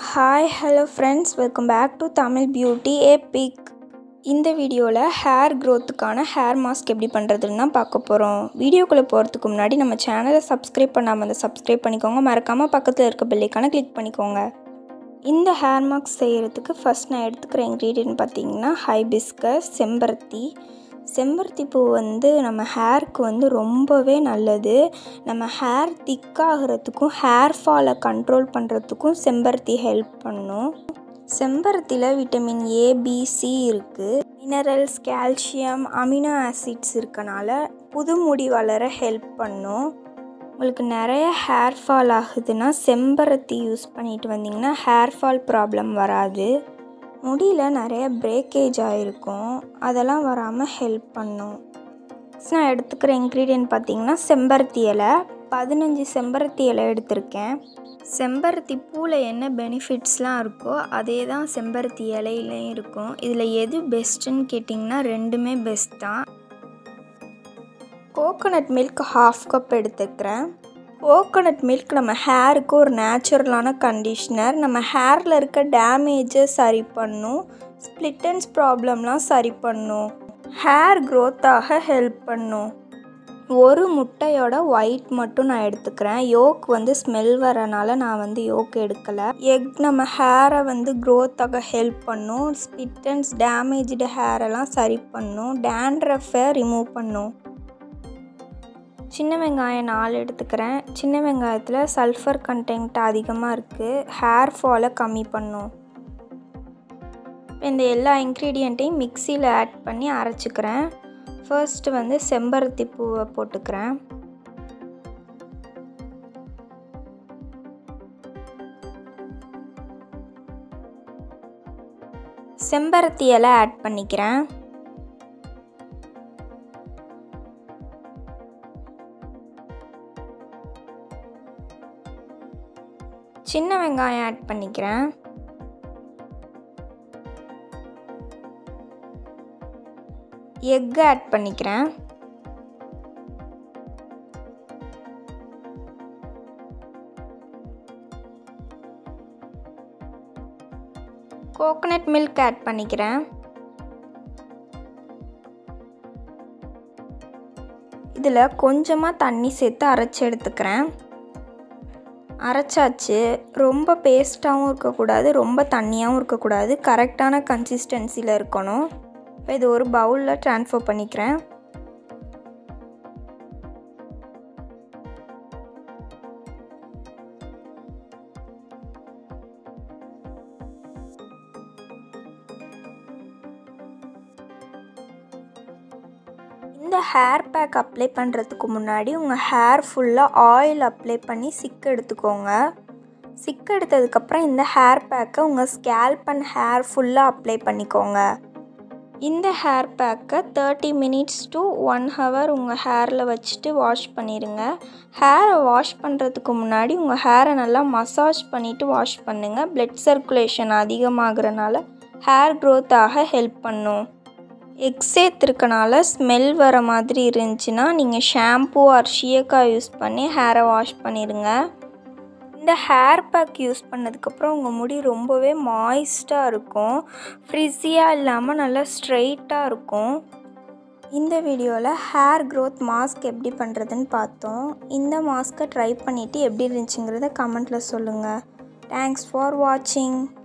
hi hello friends welcome back to Tamil beauty ஏ பிக் இந்த வீடியோவில் ஹேர் க்ரோத்துக்கான ஹேர் மாஸ்க் எப்படி பண்ணுறதுன்னு தான் பார்க்க போகிறோம் வீடியோக்குள்ளே போகிறதுக்கு முன்னாடி நம்ம சேனலை சப்ஸ்கிரைப் பண்ணாமல் அந்த சப்ஸ்கிரைப் பண்ணிக்கோங்க மறக்காமல் பக்கத்தில் இருக்க பெல்லைக்கான கிளிக் பண்ணிக்கோங்க இந்த ஹேர் மாஸ்க் செய்கிறதுக்கு ஃபஸ்ட் நான் எடுத்துக்கிற இன்க்ரீடியன்ட் பார்த்திங்கன்னா ஹைபிஸ்கஸ் செம்பருத்தி செம்பருத்தி பூ வந்து நம்ம ஹேருக்கு வந்து ரொம்பவே நல்லது நம்ம ஹேர் திக்காகிறதுக்கும் ஹேர் ஃபாலை கண்ட்ரோல் பண்ணுறதுக்கும் செம்பருத்தி ஹெல்ப் பண்ணும் செம்பருத்தியில் விட்டமின் ஏ பி சி இருக்குது மினரல்ஸ் கால்சியம் அமினோ ஆசிட்ஸ் இருக்கனால புது முடி வளர ஹெல்ப் பண்ணும் உங்களுக்கு நிறைய ஹேர் ஃபால் ஆகுதுன்னா செம்பருத்தி யூஸ் பண்ணிட்டு வந்தீங்கன்னா ஹேர் ஃபால் ப்ராப்ளம் வராது முடியில் நிறைய பிரேக்கேஜ் ஆகிருக்கும் அதெல்லாம் வராமல் ஹெல்ப் பண்ணும் நான் எடுத்துக்கிற இன்க்ரீடியன்ட் பார்த்திங்கன்னா செம்பருத்தி இலை பதினஞ்சு செம்பருத்தி இலை எடுத்திருக்கேன் செம்பருத்தி பூவில் என்ன பெனிஃபிட்ஸ்லாம் இருக்கோ அதே தான் செம்பருத்தி இலையிலையும் இருக்கும் இதில் எது பெஸ்ட்டுன்னு கேட்டிங்கன்னா ரெண்டுமே பெஸ்ட் தான் கோகோனட் மில்க் ஹாஃப் கப் எடுத்துக்கிறேன் கோகோனட் மில்க் நம்ம ஹேருக்கு ஒரு நேச்சுரலான கண்டிஷ்னர் நம்ம ஹேரில் இருக்க டேமேஜை சரி பண்ணும் ஸ்ப்ளிட்டன்ஸ் ப்ராப்ளம்லாம் சரி பண்ணும் ஹேர் க்ரோத்தாக ஹெல்ப் பண்ணும் ஒரு முட்டையோட ஒயிட் மட்டும் நான் எடுத்துக்கிறேன் யோக் வந்து ஸ்மெல் வரனால நான் வந்து யோக் எடுக்கலை எக் நம்ம ஹேரை வந்து க்ரோத்தாக ஹெல்ப் பண்ணும் ஸ்பிட்டன்ஸ் டேமேஜ்டு ஹேரெல்லாம் சரி பண்ணும் டேண்ட்ரஃபை ரிமூவ் பண்ணும் சின்ன வெங்காயம் நாலு எடுத்துக்கிறேன் சின்ன வெங்காயத்தில் சல்ஃபர் கண்டென்ட் அதிகமாக இருக்குது ஹேர் ஃபாலை கம்மி பண்ணும் இந்த எல்லா இன்க்ரீடியண்ட்டையும் மிக்சியில் ஆட் பண்ணி அரைச்சிக்கிறேன் ஃபர்ஸ்ட்டு வந்து செம்பருத்தி பூவை போட்டுக்கிறேன் செம்பருத்தி இலை ஆட் பண்ணிக்கிறேன் சின்ன வெங்காயம் ஆட் பண்ணிக்கிறேன் எக் ஆட் பண்ணிக்கிறேன் கோகனட் மில்க் ஆட் பண்ணிக்கிறேன் இதில் கொஞ்சமாக தண்ணி சேர்த்து அரைச்சி எடுத்துக்கிறேன் அரைச்சாச்சு ரொம்ப பேஸ்ட்டாகவும் இருக்கக்கூடாது ரொம்ப தண்ணியாகவும் இருக்கக்கூடாது கரெக்டான கன்சிஸ்டன்சியில் இருக்கணும் இப்போ இது ஒரு பவுலில் ட்ரான்ஸ்ஃபர் பண்ணிக்கிறேன் இந்த ஹேர் பேக் அப்ளை பண்ணுறதுக்கு முன்னாடி உங்கள் ஹேர் ஃபுல்லாக ஆயில் அப்ளை பண்ணி சிக் எடுத்துக்கோங்க சிக் எடுத்ததுக்கப்புறம் இந்த ஹேர் பேக்கை உங்கள் ஸ்கேல்ப் அண்ட் ஹேர் ஃபுல்லாக அப்ளை பண்ணிக்கோங்க இந்த ஹேர் பேக்கை thirty minutes to one hour உங்கள் ஹேரில் வச்சுட்டு வாஷ் பண்ணிடுங்க ஹேரை வாஷ் பண்ணுறதுக்கு முன்னாடி உங்கள் ஹேரை நல்லா மசாஜ் பண்ணிவிட்டு வாஷ் பண்ணுங்கள் பிளட் சர்க்குலேஷன் அதிகமாகறனால ஹேர் க்ரோத் ஆக ஹெல்ப் பண்ணும் எக் சேர்த்துருக்கனால ஸ்மெல் வர மாதிரி இருந்துச்சுன்னா நீங்கள் ஷாம்பூ ஆர் ஷியக்காய் யூஸ் பண்ணி ஹேரை வாஷ் பண்ணிடுங்க இந்த ஹேர் பேக் யூஸ் பண்ணதுக்கப்புறம் உங்கள் முடி ரொம்பவே மாய்ஸ்டாக இருக்கும் ஃப்ரிஸியாக இல்லாமல் நல்லா ஸ்ட்ரெயிட்டாக இருக்கும் இந்த வீடியோவில் ஹேர் க்ரோத் மாஸ்க் எப்படி பண்ணுறதுன்னு பார்த்தோம் இந்த மாஸ்க்கை ட்ரை பண்ணிவிட்டு எப்படி இருந்துச்சுங்கிறத கமெண்ட்டில் சொல்லுங்கள் தேங்க்ஸ் ஃபார் வாட்சிங்